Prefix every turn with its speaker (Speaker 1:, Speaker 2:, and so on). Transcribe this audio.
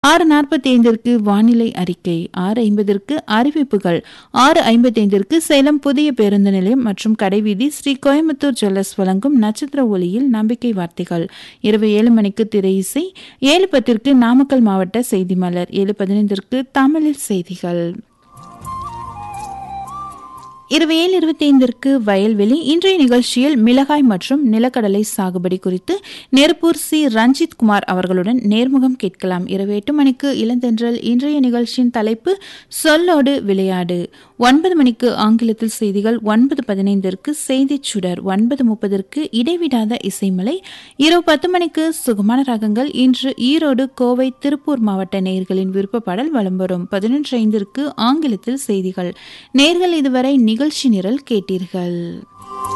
Speaker 1: ஆறு நாற்பத்தி ஐந்திற்கு வானிலை அறிக்கை ஆறு ஐம்பதற்கு அறிவிப்புகள் ஆறு ஐம்பத்தைந்திற்கு சேலம் புதிய பேருந்து நிலையம் மற்றும் கடைவீதி ஸ்ரீ கோயம்புத்தூர் ஜுவல்லர்ஸ் வழங்கும் நட்சத்திர ஒளியில் நம்பிக்கை வார்த்தைகள் இரவு ஏழு மணிக்கு திரை இசை ஏழு பத்திற்கு நாமக்கல் மாவட்ட செய்தி மலர் ஏழு பதினைந்திற்கு தமிழில் செய்திகள் இரவு ஏழு இருபத்தி ஐந்திற்கு வயல்வெளி இன்றைய நிகழ்ச்சியில் மிளகாய் மற்றும் நிலக்கடலை சாகுபடி குறித்து நெருப்பூர் சி ரஞ்சித் குமார் அவர்களுடன் நேர்முகம் கேட்கலாம் இரவு எட்டு மணிக்கு இளந்தென்றல் இன்றைய நிகழ்ச்சியின் தலைப்பு சொல்லோடு விளையாடு ஒன்பது மணிக்கு ஆங்கிலத்தில் செய்திகள் ஒன்பது பதினைந்திற்கு செய்தி சுடர் ஒன்பது முப்பதற்கு இடைவிடாத இசைமலை இரவு பத்து மணிக்கு சுகமான ராகங்கள் இன்று ஈரோடு கோவை திருப்பூர் மாவட்ட நேர்களின் விருப்ப பாடல் வலம் வரும் பதினொன்று ஐந்திற்கு ஆங்கிலத்தில் செய்திகள் நேர்கள் இதுவரை நிகழ்ச்சி நிரல் கேட்டீர்கள்